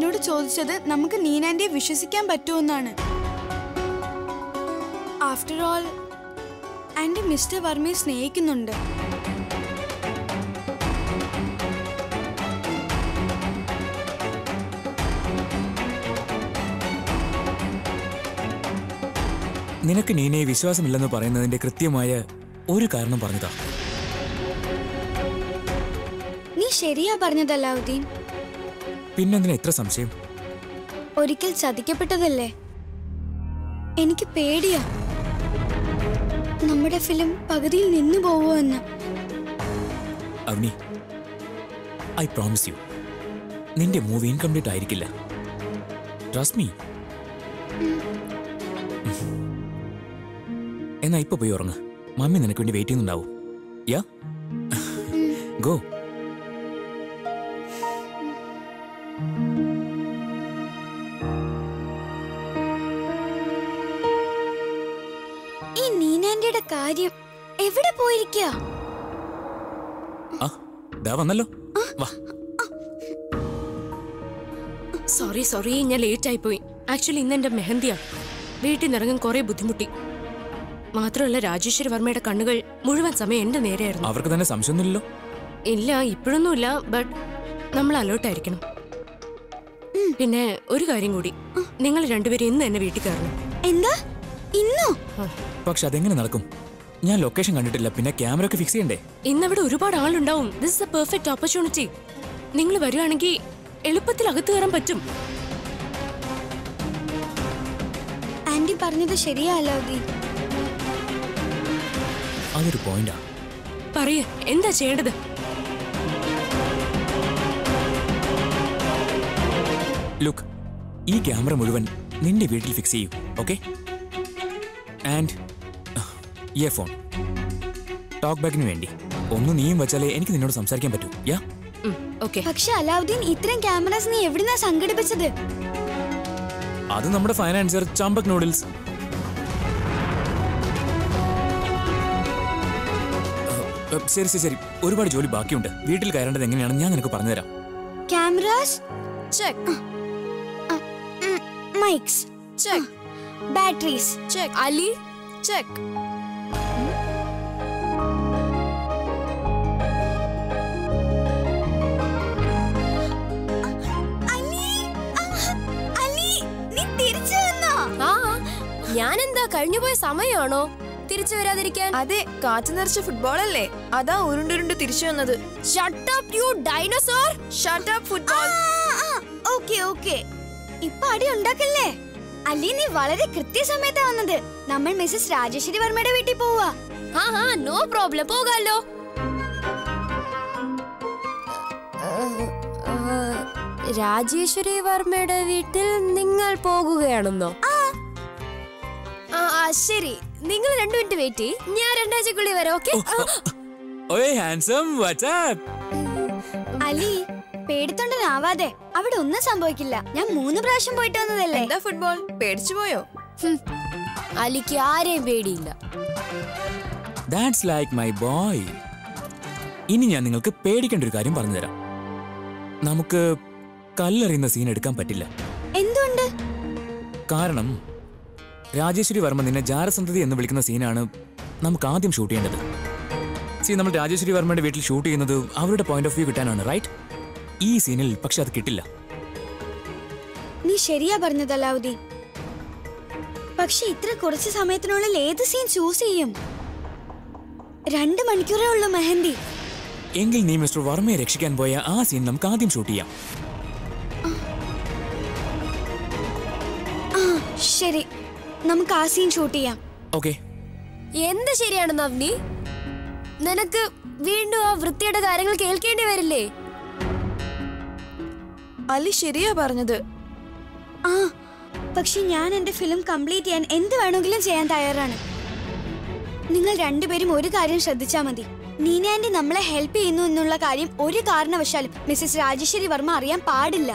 എന്നോട് ചോദിച്ചത് നമുക്ക് നീനാന്റിയെ വിശ്വസിക്കാൻ പറ്റുമെന്നാണ് ആഫ്റ്റർ ഓൾ ആന്റി മിസ്റ്റർ വർമ്മയെ സ്നേഹിക്കുന്നുണ്ട് നിനക്ക് നീനയെ വിശ്വാസമില്ലെന്ന് പറയുന്നതിന്റെ കൃത്യമായ ഒരു കാരണം പറഞ്ഞതാ നീ ശരിയാ പറഞ്ഞത് അലാവുദ്ദീൻ പിന്നെന്തിനാ ഇത്ര സംശയം ഒരിക്കൽ ചതിക്കപ്പെട്ടതല്ലേ എനിക്ക് പേടിയാ നമ്മുടെ ഫിലിം പകുതിയിൽ നിന്നു പോവോ എന്ന് അവനി ഐ പ്രോമിസ് യു നിന്റെ മൂവി ഇൻകംപ്ലീറ്റ് ആയിരിക്കില്ല ട്രസ്റ്റ് മീ എന്നാ ഇപ്പൊ പോയി ഉറങ്ങ് മമ്മി നിനക്ക് വേണ്ടി വെയിറ്റ് ചെയ്യുന്നുണ്ടാവും യാ ഗോ ഈ നീനാന്റിയുടെ കാര്യം എവിടെ പോയിരിക്കുക ആ ദാ വന്നല്ലോ വാ സോറി സോറി ഞാൻ ലേറ്റ് ആയി പോയി ആക്ച്വലി ഇന്ന് എന്റെ മെഹന്തിയാ വീട്ടിൽ നിന്ന് ഇറങ്ങാൻ കുറെ ബുദ്ധിമുട്ടി മാത്രമല്ല രാജേശ്വരി വർമ്മയുടെ കണ്ണുകൾ മുഴുവൻ സമയം എന്റെ നേരെയായിരുന്നു അവർക്ക് തന്നെ സംശയമൊന്നുമില്ലല്ലോ ഇല്ല ഇപ്പോഴൊന്നുമില്ല ബട്ട് നമ്മൾ അലേർട്ടായിരിക്കണം പിന്നെ ഒരു കാര്യം കൂടി നിങ്ങൾ രണ്ടുപേരും ഇന്ന് തന്നെ വീട്ടിൽ കയറണം എന്താ ഇന്നോ പക്ഷെ അതെങ്ങനെ നടക്കും ഞാൻ ലൊക്കേഷൻ കണ്ടിട്ടില്ല പിന്നെ ക്യാമറ ഒക്കെ ഫിക്സ് ചെയ്യണ്ടേ ഇന്നവിടെ ഒരുപാട് ആളുണ്ടാവും this is a perfect opportunity നിങ്ങൾ വരികയാണെങ്കിൽ എളുപ്പത്തിൽ അകത്ത് കയറാൻ പറ്റും ആന്റി പറഞ്ഞത് ശരിയാ അലാവുദ്ദീൻ അതൊരു പോയിന്റാ പറയ എന്താ ചെയ്യേണ്ടത് ലുക്ക് ഈ ക്യാമറ മുഴുവൻ നിന്റെ വീട്ടിൽ ഫിക്സ് ചെയ്യൂ ഓക്കെ ആൻഡ് ഇയർഫോൺ ടോക്ക് ബാക്കിന് വേണ്ടി ഒന്ന് നീയും വെച്ചാലേ എനിക്ക് നിന്നോട് സംസാരിക്കാൻ പറ്റൂ യാ ഓക്കെ പക്ഷെ അലാവുദ്ദീൻ ഇത്രയും ക്യാമറാസ് നീ എവിടുന്നാ സംഘടിപ്പിച്ചത് അത് നമ്മുടെ ഫൈനാൻസർ ചാമ്പക് നൂഡിൽസ് ശരി ശരി ശരി ഒരുപാട് ജോലി ബാക്കിയുണ്ട് വീട്ടിൽ കയറേണ്ടത് എങ്ങനെയാണെന്ന് ഞാൻ നിനക്ക് പറഞ്ഞുതരാം cameras check mics check batteries check Ali check നീ തിരിച്ചു വന്നോ ആ ഞാനെന്താ കഴിഞ്ഞുപോയ സമയമാണോ തിരിച്ചു വരാതിരിക്കാൻ അതെ കാത്തു നിറച്ച ഫുട്ബോൾ അല്ലേ അതാ ഉരുണ്ടുരുണ്ട് തിരിച്ചു വന്നത് shut up you dinosaur shut up football okay okay ഇപ്പൊ അടി ഉണ്ടാക്കല്ലേ അല്ലി നീ വളരെ കൃത്യസമയത്താ വന്നത് നമ്മൾ മിസ്സസ് രാജേശ്വരി വർമ്മയുടെ വീട്ടിൽ പോവാ ആ ആ നോ പ്രോബ്ലം പോകാലോ രാജേശ്വരി വർമ്മയുടെ വീട്ടിൽ നിങ്ങൾ പോകുകയാണെന്നോ ആ ആ ശരി നിങ്ങൾ രണ്ടു മിനിറ്റ് വെയിറ്റ് ചെയ്യ് ഞാൻ രണ്ടാഴ്ചക്കുള്ളിൽ വരാം ഓക്കെ ഓയ് ഹാൻസം വാട്സ്ആപ്പ് അലി പേടിത്തൊണ്ടനാവാതെ അവിടെ ഒന്നും സംഭവിക്കില്ല ഞാൻ മൂന്ന് പ്രാവശ്യം പോയിട്ട് വന്നതല്ലേ എന്താ ഫുട്ബോൾ പേടിച്ചു പോയോ അലിക്ക് ആരെയും പേടിയില്ല ദാറ്റ്സ് ലൈക്ക് മൈ ബോയ് ഇനി ഞാൻ നിങ്ങൾക്ക് പേടിക്കേണ്ട ഒരു കാര്യം പറഞ്ഞുതരാം നമുക്ക് കല്ലെറിയുന്ന സീൻ എടുക്കാൻ പറ്റില്ല എന്തുകൊണ്ട് കാരണം രാജേശ്വരി വർമ്മ നിന്നെ ജാരസന്ധതി എന്ന് വിളിക്കുന്ന സീനാണ് നമുക്ക് ആദ്യം ഷൂട്ട് ചെയ്യേണ്ടത് സീ നമ്മൾ രാജേശ്വരി വർമ്മയുടെ വീട്ടിൽ ഷൂട്ട് ചെയ്യുന്നത് അവരുടെ പോയിന്റ് ഓഫ് വ്യൂ കിട്ടാനാണ് റൈറ്റ് ഈ സീനിൽ പക്ഷെ അത് കിട്ടില്ല നീ ശരിയാ പറഞ്ഞത് അലാവുദ്ദീൻ പക്ഷെ ഇത്ര കുറച്ച് സമയത്തിനുള്ളിൽ ഏത് സീൻ ചൂസ് ചെയ്യും രണ്ട് മണിക്കൂറേ ഉള്ളൂ മെഹന്തി എങ്കിൽ നീ മിസ്റ്റർ വർമ്മയെ രക്ഷിക്കാൻ പോയ ആ സീൻ നമുക്ക് ആദ്യം ഷൂട്ട് ചെയ്യാം ആ ശരി നമുക്ക് ആ സീൻ ഷൂട്ട് ചെയ്യാം ഓക്കെ എന്ത് ശരിയാണ് നവ്നി നിനക്ക് വീണ്ടും ആ വൃത്തിയുടെ കാര്യങ്ങൾ കേൾക്കേണ്ടി വരില്ലേ അലി ശരിയാ പറഞ്ഞത് ആ പക്ഷെ ഞാൻ എന്റെ ഫിലിം കംപ്ലീറ്റ് ചെയ്യാൻ എന്ത് വേണമെങ്കിലും ചെയ്യാൻ തയ്യാറാണ് നിങ്ങൾ രണ്ടുപേരും ഒരു കാര്യം ശ്രദ്ധിച്ചാൽ മതി നീന ആന്റി നമ്മളെ ഹെൽപ്പ് ചെയ്യുന്നു എന്നുള്ള കാര്യം ഒരു കാരണവശാലും മിസ്സസ് രാജേശ്വരി വർമ്മ അറിയാൻ പാടില്ല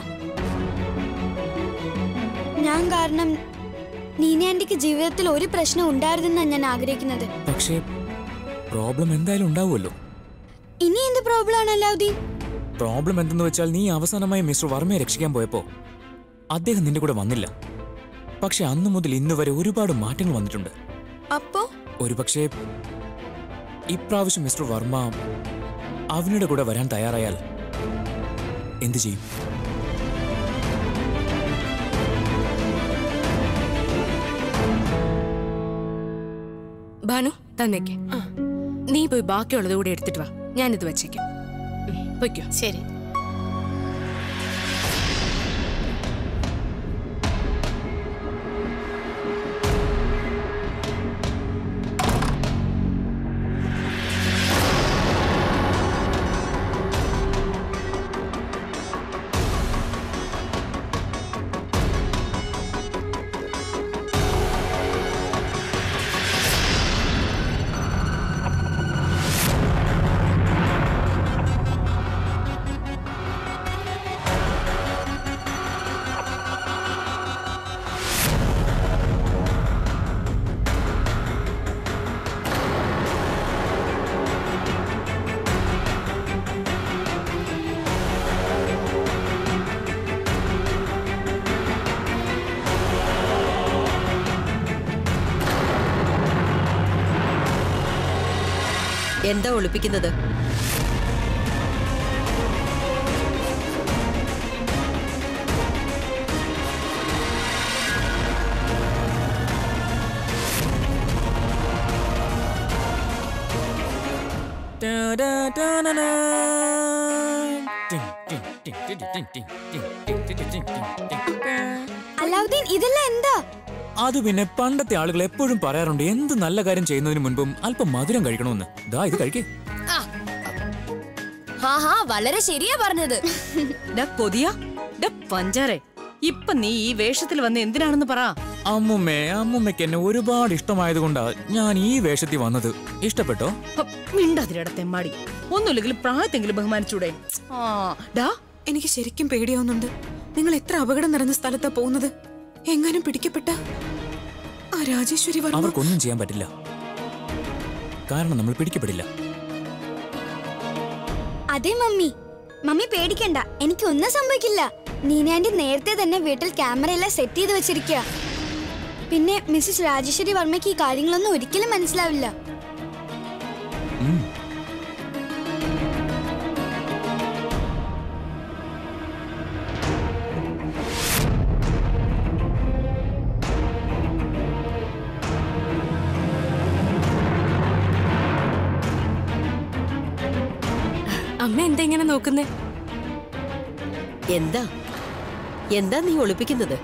ഞാൻ കാരണം നീന ആന്റിക്ക് ജീവിതത്തിൽ ഒരു പ്രശ്നം ഉണ്ടായിരുന്നെന്നാണ് ഞാൻ ആഗ്രഹിക്കുന്നത് പക്ഷേ പ്രോബ്ലം എന്തായാലും ഉണ്ടാവുമല്ലോ ഇനി എന്ത് പ്രോബ്ലം ആണ് അല്ലാവുദ്ദീൻ പ്രോബ്ലം എന്തെന്ന് വെച്ചാൽ നീ അവസാനമായി മിസ്റ്റർ വർമ്മയെ രക്ഷിക്കാൻ പോയപ്പോ അദ്ദേഹം നിന്റെ കൂടെ വന്നില്ല പക്ഷെ അന്നു മുതൽ ഇന്ന് വരെ ഒരുപാട് മാറ്റങ്ങൾ വന്നിട്ടുണ്ട് അപ്പോ ഒരുപക്ഷെ ഇപ്രാവശ്യം മിസ്റ്റർ വർമ്മ അവനുടെ കൂടെ വരാൻ തയ്യാറായാൽ എന്തു ചെയ്യും ഭാനു തന്നേക്ക് നീ പോയി ബാക്കിയുള്ളത് കൂടെ എടുത്തിട്ട് വാ ഞാനിത് വെച്ചേക്കാം ഉം, പൊയ്ക്കോ ശരി എന്താ ഒളിപ്പിക്കുന്നത് അലാവുദ്ദീൻ ഇതെല്ലാം എന്താ അത് പിന്നെ പണ്ടത്തെ ആളുകൾ എപ്പോഴും പറയാറുണ്ട് എന്ത് നല്ല കാര്യം ചെയ്യുന്നതിന് മുൻപും അല്പം മധുരം കഴിക്കണമെന്ന് ദാ ഇത് കഴിക്കേ ഹാ ഹാ വളരെ ശരിയാ പറഞ്ഞത് ഡാ കൊതിയ ഡാ പഞ്ചാരെ ഇപ്പൊ നീ ഈ വേഷത്തിൽ വന്ന് എന്തിനാണെന്ന് പറ അമ്മുമ്മേ അമ്മുമ്മയ്ക്ക് എന്നെ ഒരുപാട് ഇഷ്ടമായതുകൊണ്ടാ ഞാൻ ഈ വേഷത്തിൽ വന്നത് ഇഷ്ടപ്പെട്ടോ ഹ, മിണ്ടാതിരട തെമ്മാടി ഒന്നുമില്ലെങ്കിൽ പ്രായത്തെങ്കിലും ബഹുമാനിച്ചൂടെ ആ ഡാ എനിക്ക് ശരിക്കും പേടിയാവുന്നുണ്ട് നിങ്ങൾ എത്ര അപകടം നടന്ന സ്ഥലത്താ പോകുന്നത് എങ്ങാനും പിടിക്കപ്പെട്ട ആ രാജേശ്വരി വർമ്മ അവർക്കൊന്നും ചെയ്യാൻ പറ്റില്ല കാരണം നമ്മൾ പിടിക്കപ്പെടില്ല അതെ മമ്മി മമ്മി പേടിക്കണ്ട എനിക്കൊന്നും സംഭവിക്കില്ല നീനാൻറ്റി നേരത്തെ തന്നെ വീട്ടിൽ ക്യാമറയെല്ലാം സെറ്റ് ചെയ്ത് വെച്ചിരിക്കുക പിന്നെ മിസ്സസ് രാജേശ്വരി വർമ്മയ്ക്ക് ഈ കാര്യങ്ങളൊന്നും ഒരിക്കലും മനസ്സിലാവില്ല ഉം. അമ്മ എന്താ ഇങ്ങനെ നോക്കുന്നേ എന്താ എന്താ നീ ഒളിപ്പിക്കുന്നത്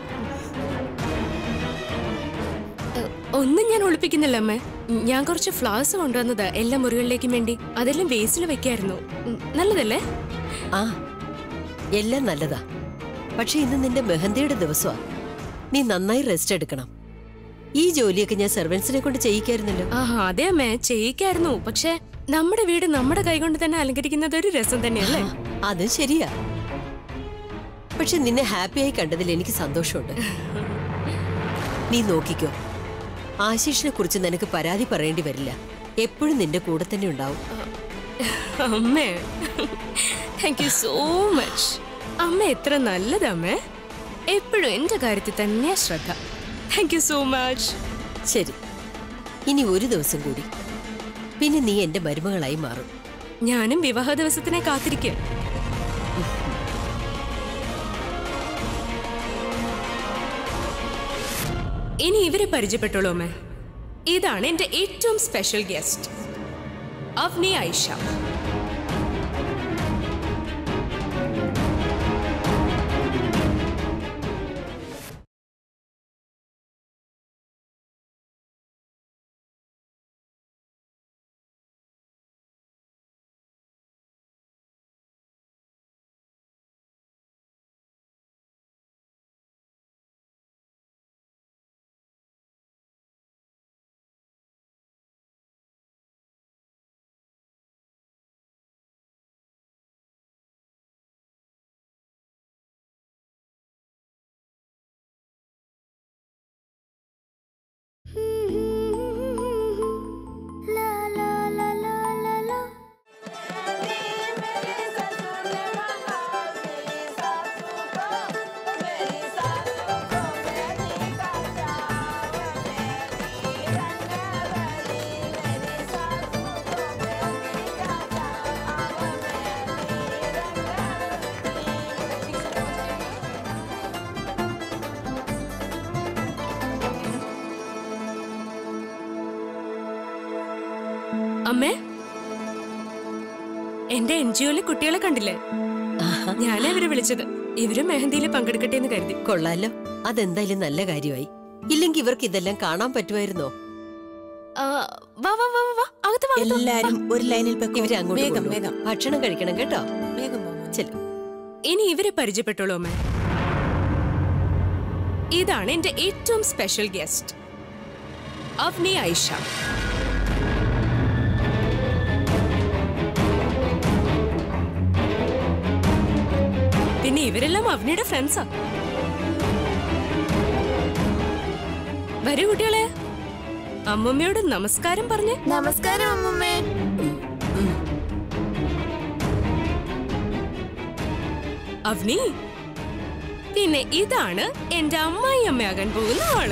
ഒന്നും ഞാൻ ഒളിപ്പിക്കുന്നില്ല അമ്മ ഞാൻ കുറച്ച് ഫ്ലവേഴ്സ് കൊണ്ടുവന്നതാ എല്ലാ മുറികളിലേക്കും വേണ്ടി അതെല്ലാം വേസ്റ്റിൽ വെക്കായിരുന്നു ഉം, നല്ലതല്ലേ ആ എല്ലാം നല്ലതാ പക്ഷെ ഇന്ന് നിന്റെ മെഹന്തിയുടെ ദിവസമാ നീ നന്നായി റെസ്റ്റ് എടുക്കണം ഈ ജോലിയൊക്കെ ഞാൻ സെർവൻസിനെ കൊണ്ട് ചെയ്യിക്കായിരുന്നല്ലോ ആ അതെ അമ്മ ചെയ്യിക്കായിരുന്നു പക്ഷെ നമ്മുടെ വീട് നമ്മുടെ കൈകൊണ്ട് തന്നെ അലങ്കരിക്കുന്നത് ഒരു രസം തന്നെയല്ലേ അത് ശരിയാ പക്ഷെ നിന്നെ ഹാപ്പിയായി കണ്ടതിൽ എനിക്ക് സന്തോഷമുണ്ട് നീ നോക്കിക്കോ ആശീഷിനെ കുറിച്ച് നിനക്ക് പരാതി പറയേണ്ടി വരില്ല എപ്പോഴും നിന്റെ കൂടെ തന്നെ ഉണ്ടാവും അമ്മേ താങ്ക് യു സോ മച്ച് അമ്മ എത്ര നല്ലത് അമ്മേ എപ്പോഴും എന്റെ കാര്യത്തിൽ തന്നെയാ ശ്രദ്ധ താങ്ക് യു സോ മച്ച് ശരി ഇനി ഒരു ദിവസം കൂടി പിന്നെ നീ എന്റെ മരുമകളായി മാറും ഞാനും വിവാഹ ദിവസത്തിനെ കാത്തിരിക്കുക ഇനി ഇവരെ പരിചയപ്പെട്ടോളൂ അമ്മേ ഇതാണ് എന്റെ ഏറ്റവും സ്പെഷ്യൽ ഗസ്റ്റ് അവ്നി ഐഷ അമ്മേ എന്റെ എൻ ജി ഒയിലെ കുട്ടികളെ കണ്ടില്ലേ ഞാനാ ഇവരെ വിളിച്ചത് ഇവരും മെഹന്തിയിൽ പങ്കെടുക്കട്ടെ എന്ന് കരുതി കൊള്ളാലോ അതെന്തായാലും നല്ല കാര്യമായി ഇല്ലെങ്കിൽ ഇവർക്ക് ഇതെല്ലാം കാണാൻ പറ്റുമായിരുന്നോ ആ, വാ വാ വാ വാ, വാ അകത്ത് വാ, അകത്ത് വാ. എല്ലാരും ഒരു ലൈനിൽ പൊയ്ക്കോ. ഇവരെ അങ്ങോട്ട് വേഗം കൊണ്ടുപോ. വേഗം ഭക്ഷണം കഴിക്കണം കേട്ടോ വേഗം പോ മോനെ. ചെല്ലു ഇനി ഇവരെ പരിചയപ്പെട്ടോളൂ അമ്മേ ഇതാണ് എന്റെ ഏറ്റവും സ്പെഷ്യൽ ഗസ്റ്റ് അവ്നി ഐഷ പിന്നെ ഇവരെല്ലാം അവനിയുടെ ഫ്രണ്ട്സാ വരൂ കുട്ടികളെ അമ്മമ്മയോട് നമസ്കാരം പറഞ്ഞേ നമസ്കാരം അമ്മമ്മേ അവനി പിന്നെ ഇതാണ് എന്റെ അമ്മായി അമ്മയാകാൻ പോകുന്ന ആള്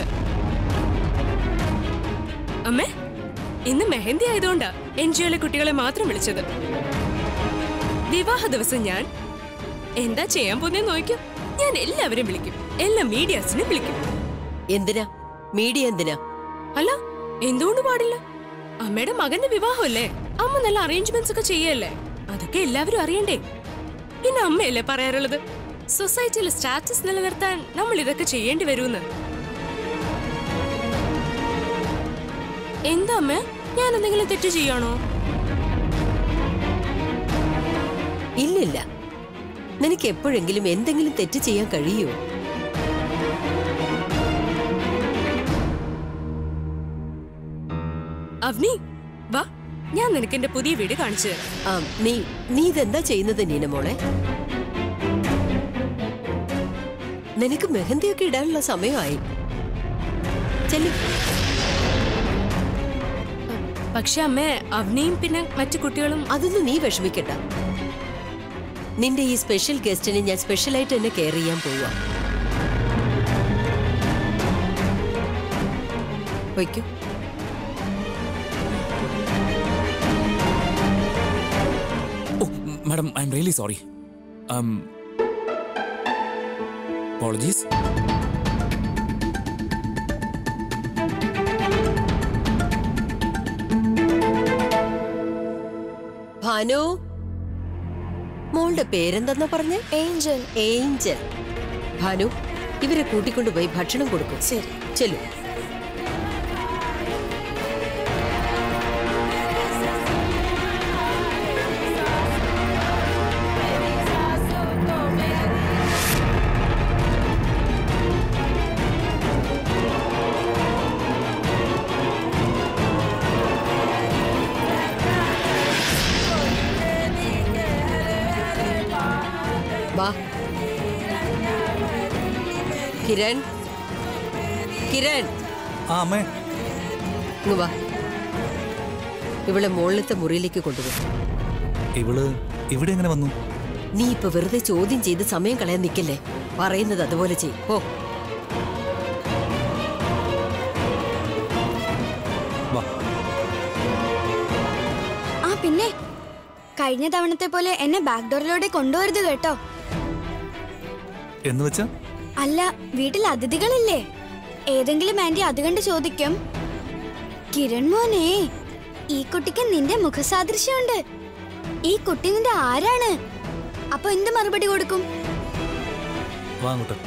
അമ്മേ ഇന്ന് മെഹന്തി ആയതുകൊണ്ടാ എൻ ജി ഒയിലെ കുട്ടികളെ മാത്രം വിളിച്ചത് വിവാഹ ദിവസം ഞാൻ എന്താ ചെയ്യാൻ പോന്നെ നോക്കും ഞാൻ എല്ലാവരും വിളിക്കും എല്ലാ മീഡിയാസിനും വിളിക്കും എന്തിനാ മീഡിയ എന്തിനാ അല്ല എന്തുകൊണ്ട് പാടില്ല അമ്മയുടെ മകന്റെ വിവാഹമല്ലേ അമ്മ നല്ല അറേഞ്ച്മെന്റ്സ് ഒക്കെ ചെയ്യല്ലേ അതൊക്കെ എല്ലാവരും അറിയണ്ടേ പിന്നെ അമ്മയല്ലേ പറയാറുള്ളത് സൊസൈറ്റിയിൽ സ്റ്റാറ്റസ് നിലനിർത്താൻ നമ്മൾ ഇതൊക്കെ ചെയ്യേണ്ടി വരുമെന്ന് എന്താ അമ്മ ഞാൻ എന്തെങ്കിലും തെറ്റ് ചെയ്യാണോ ഇല്ലില്ല നിനക്ക് എപ്പോഴെങ്കിലും എന്തെങ്കിലും തെറ്റ് ചെയ്യാൻ കഴിയുമോ അവനി വാ ഞാൻ നിനക്ക് എന്റെ പുതിയ വീട് കാണിച്ചു തരാം ആ നീ നീ ഇതെന്താ ചെയ്യുന്നത് നീന മോളെ നിനക്ക് മെഹന്തിയൊക്കെ ഇടാനുള്ള സമയമായി ചെല്ലു പക്ഷെ അമ്മേ അവനെയും പിന്നെ മറ്റു കുട്ടികളും അതൊന്നും നീ വിഷമിക്കണ്ട നിന്റെ ഈ സ്പെഷ്യൽ ഗസ്റ്റിനെ ഞാൻ സ്പെഷ്യലായിട്ട് തന്നെ കെയർ ചെയ്യാൻ പോവാ വയ്ക്കൂ oh madam I'm really sorry apologies Bhanu മോളുടെ പേരെന്തെന്നാ പറഞ്ഞേ ഏഞ്ചൽ ഏഞ്ചൽ ഭാനു ഇവരെ കൂട്ടിക്കൊണ്ടുപോയി ഭക്ഷണം കൊടുക്കും ശരി ചെല്ലു വാ കിരൺ കിരൺ ആ അമ്മേ ഇങ്ങ് വാ ഇവളെ മുകളിലത്തെ മുറിയിലേക്ക് കൊണ്ടുപോകും ഇവള് ഇവിടെ എങ്ങനെ വന്നു നീ ഇപ്പൊ വെറുതെ ചോദ്യം ചെയ്ത് സമയം കളയാൻ നിൽക്കല്ലേ പറയുന്നത് അതുപോലെ ചെയ്യും ഓ വാ ആ പിന്നെ കഴിഞ്ഞ തവണത്തെ പോലെ എന്നെ ബാക്ക് ഡോറിലൂടെ കൊണ്ടുവരുത് കേട്ടോ എന്ന് വെച്ചാ അല്ല വീട്ടിൽ അതിഥികളില്ലേ ഏതെങ്കിലും ആന്റി അത് കണ്ട് ചോദിക്കും കിരൺ മോനെ ഈ കുട്ടിക്ക് നിന്റെ മുഖസാദൃശ്യമുണ്ട് ഈ കുട്ടി നിന്റെ ആരാണ് അപ്പൊ എന്ത് മറുപടി കൊടുക്കും വാ അങ്ങോട്ട്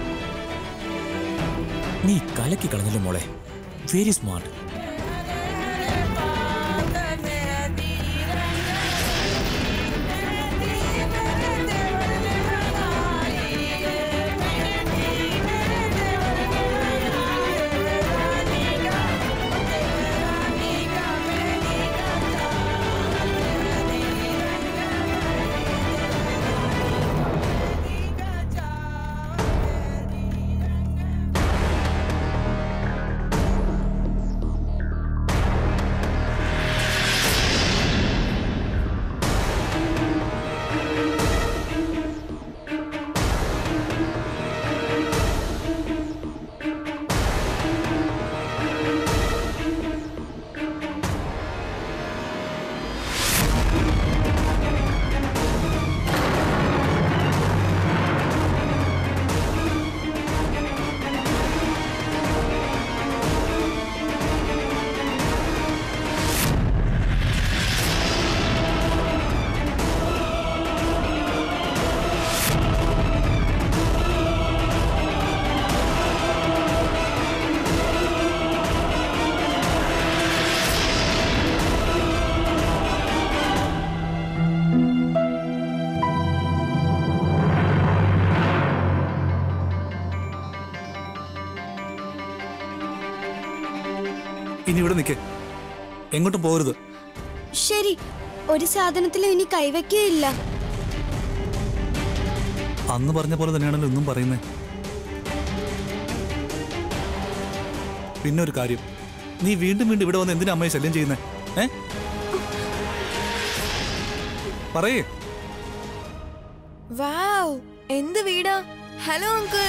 നീ കലക്കി കളഞ്ഞല്ലോ മോളെ വെരി സ്മാർട്ട് ഇനി ഇവിടെ നിൽക്കേ എങ്ങോട്ടും പോരുത് ശരി ഒരു സാധനത്തിലും ഇനി കൈവയ്ക്കുകയില്ല അന്ന് പറഞ്ഞ പോലെ തന്നെയാണല്ലോ ഇന്നും പറയുന്നേ പിന്നെ ഒരു കാര്യം നീ വീണ്ടും വീണ്ടും ഇവിടെ വന്ന് എന്തിനാ അമ്മയെ ശല്യം ചെയ്യുന്നേ ഏ പറയേ വാവ് എന്ത് വീടാ ഹലോ അങ്കിൾ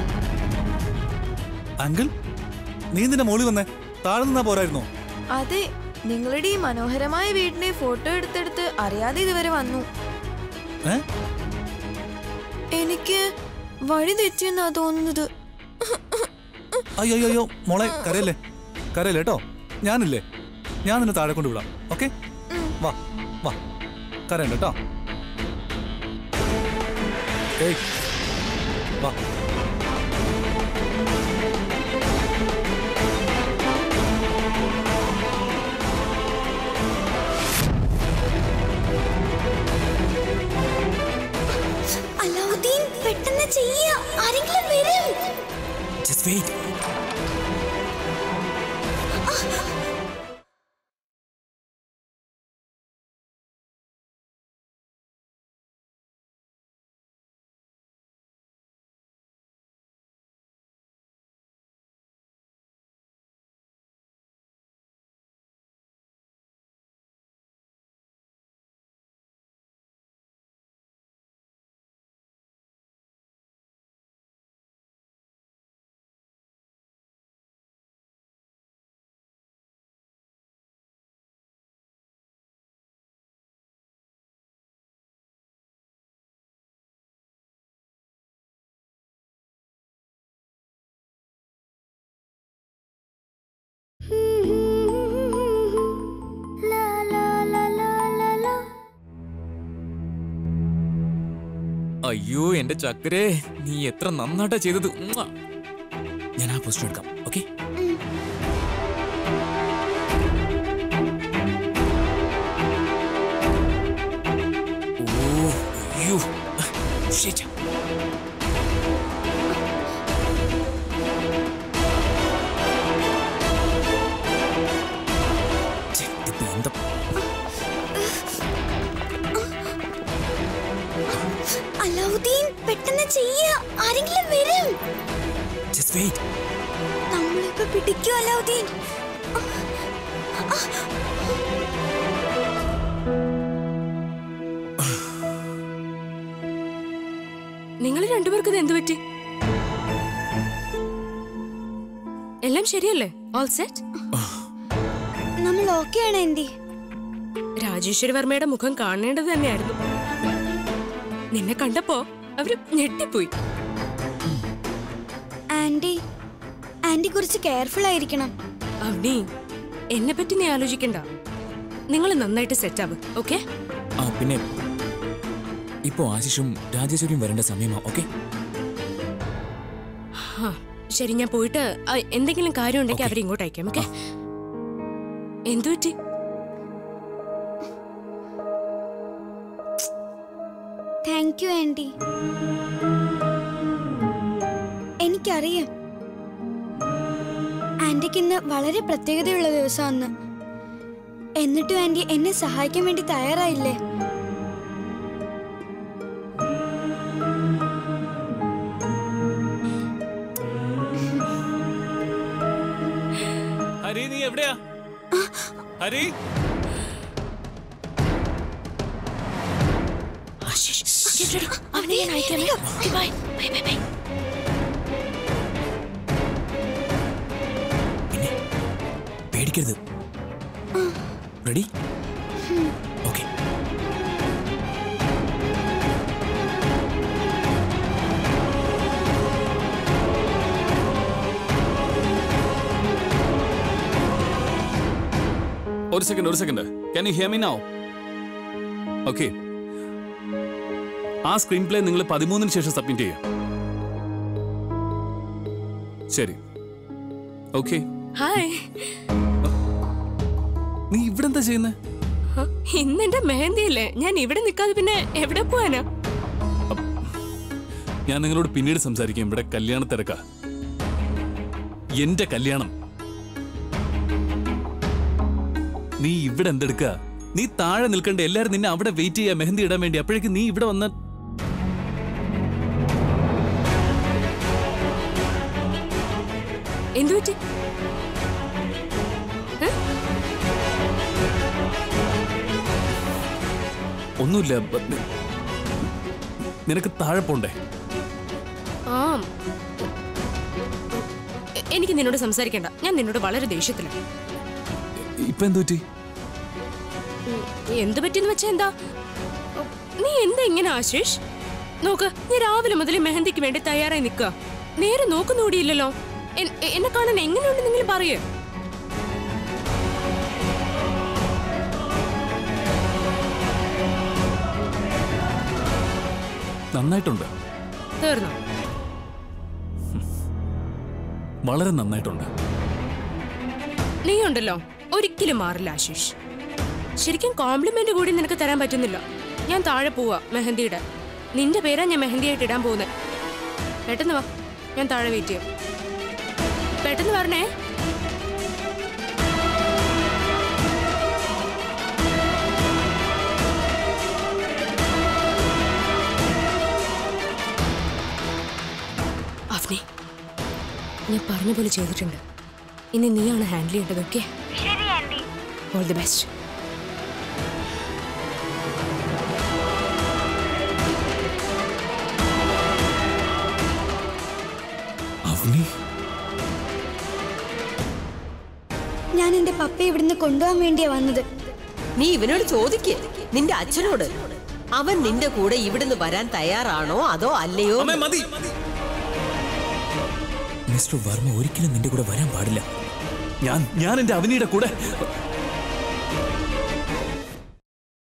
അങ്കിൾ നീ നിന്റെ മോളി വന്നേ താഴെ നിന്നാ പോരായിരുന്നോ അതെ നിങ്ങളുടെ ഈ മനോഹരമായ വീടിന്റെ ഫോട്ടോ എടുത്തെടുത്ത് അറിയാതെ ഇതുവരെ വന്നു ഏ എനിക്ക് വഴി തെറ്റിയെന്നാ തോന്നുന്നത് അയ്യോ അയ്യോ, അയ്യോ മോളെ കരയല്ലേ കരയല്ലേ കേട്ടോ ഞാനില്ലേ ഞാൻ നിന്നെ താഴെ കൊണ്ട് വിടാം ഓക്കെ വാ വാ കരയണ്ട കേട്ടോ ഏയ് വാ അലാവുദ്ദീൻ പെട്ടെന്ന് ചെയ്യ ആരെങ്കിലും വരും ജസ്റ്റ് വെയിറ്റ് അയ്യോ എന്റെ ചക്കരെ നീ എത്ര നന്നായിട്ടാ ചെയ്തത് ഉമ്മാ. ഞാൻ ആ പോസ്റ്റ് എടുക്കാം ഓക്കെ ഓ അയ്യോ Shit. ഛെ, ഇതിപ്പോ എന്താ അലാവുദ്ദീൻ പെട്ടെന്ന് ചെയ്യ ആരെങ്കിലും വരും ജസ്റ്റ് വെയിറ്റ് നമ്മളിപ്പോ പിടിക്കും അലാവുദ്ദീൻ നിങ്ങൾ രണ്ടുപേർക്ക് ഇത് എന്ത് പറ്റി എല്ലാം ശരിയല്ലേ ഓൾ സെറ്റ് നമ്മൾ ഓക്കെ ആണ് ആന്റി രാജേശ്വരി വർമ്മയുടെ മുഖം കാണേണ്ടത് തന്നെയായിരുന്നു നിന്നെ കണ്ടപ്പോ അവര് ഞെട്ടിപ്പോയി ആന്റി ആന്റി കുറച്ച് കെയർഫുൾ ആയിരിക്കണം അവനി എന്നെ പറ്റി നീ ആലോചിക്കണ്ട നിങ്ങൾ നന്നായിട്ട് സെറ്റ് ആവും ഓക്കെ ആ പിന്നെ ഇപ്പോ ആശിഷും രാജേശ്വരിയും വരേണ്ട സമയമാ ഓക്കെ ശരി ഞാൻ പോയിട്ട് ആ, എന്തെങ്കിലും കാര്യം ഉണ്ടെങ്കിൽ അവരെ ഇങ്ങോട്ട് അയക്കാം ഓക്കെ എന്തു പറ്റി താങ്ക് യു ആന്റി എനിക്കറിയാം ആന്റിക്ക് ഇന്ന് വളരെ പ്രത്യേകതയുള്ള ദിവസമാണ് എന്നിട്ടും ആന്റി എന്നെ സഹായിക്കാൻ വേണ്ടി തയ്യാറായില്ലേ ഹരി നീ എവിടെയാ ഹരി അവനെ ഞാൻ അയക്കാം ബൈ ബൈ ബൈ ബൈ പിന്നെ പേടിക്കരുത് റെഡി ഓക്കെ ഒരു സെക്കൻഡ് ഒരു second can you hear me now okay ആ സ്ക്രീൻ പ്ലേ നിങ്ങൾ പതിമൂന്നിന് ശേഷം സബ്മിറ്റ് ചെയ്യാം ശരി ഓക്കെ ഹായ് നീ ഇവിടെ എന്താ ചെയ്യുന്നത് ഇന്ന് എന്റെ മെഹന്തി അല്ലേ ഞാൻ ഇവിടെ നിൽക്കാതെ പിന്നെ എവിടെ പോവാനാ ഞാൻ നിങ്ങളോട് പിന്നീട് സംസാരിക്കാം ഇവിടെ കല്യാണ തിരക്കാ എന്റെ കല്യാണം നീ ഇവിടെ എന്തെടുക്ക നീ താഴെ നിൽക്കണ്ട എല്ലാരും നിന്നെ അവിടെ വെയിറ്റ് ചെയ്യാ മെഹന്തി ഇടാൻ വേണ്ടി അപ്പോഴേക്കും നീ ഇവിടെ വന്ന എന്തു പറ്റി ഒന്നുമില്ല ബ- നി- നിനക്ക് താഴെ പോണ്ടേ ആ എ- എനിക്ക് നിന്നോട് സംസാരിക്കണ്ട ഞാൻ നിന്നോട് വളരെ ദേഷ്യത്തിലാണ് ഇപ്പൊ എന്തു പറ്റി എന്ത് പറ്റിയെന്ന് വെച്ചാ എന്താ നീ എന്താ ഇങ്ങനെ ആശിഷ് നോക്ക് നീ രാവിലെ മുതൽ മെഹന്തിക്ക് വേണ്ടി തയ്യാറായി നിൽക്കുക നേരെ നോക്കുന്നുകൂടിയില്ലല്ലോ എൻ- എന്നെ കാണാൻ എങ്ങനെയുണ്ട് നിങ്ങൾ പറയേ നന്നായിട്ടുണ്ട് തീർന്നു വളരെ നന്നായിട്ടുണ്ട് നീ ഉണ്ടല്ലോ ഒരിക്കലും മാറില്ല ആശിഷ് ശരിക്കും കോംപ്ലിമെന്റ് കൂടി നിനക്ക് തരാൻ പറ്റുന്നില്ല ഞാൻ താഴെ പോവാ മെഹന്തിയുടെ നിന്റെ പേരാ ഞാൻ മെഹന്തിയായിട്ട് ഇടാൻ പോകുന്നത് പെട്ടെന്ന് വാ ഞാൻ താഴെ വെയിറ്റ് ചെയ്യാം പെട്ടെന്ന് പറഞ്ഞേ അവനെ ഞാൻ പറഞ്ഞ പോലെ ചെയ്തിട്ടുണ്ട് ഇനി നീയാണ് ഹാൻഡിൽ ചെയ്യേണ്ടത് ഓക്കെ ഓൾ ദി ബെസ്റ്റ് അവനി ഞാൻ എന്റെ പപ്പയെ ഇവിടുന്ന് കൊണ്ടുപോകാൻ വേണ്ടിയാ വന്നത് നീ ഇവനോട് ചോദിക്ക് നിന്റെ അച്ഛനോട് അവൻ നിന്റെ കൂടെ ഇവിടുന്ന് വരാൻ തയ്യാറാണോ അതോ അല്ലയോ അമ്മേ മതി മിസ്റ്റർ വർമ്മ ഒരിക്കലും നിന്റെ കൂടെ വരാൻ പാടില്ല ഞാൻ ഞാൻ എന്റെ അവനിയുടെ കൂടെ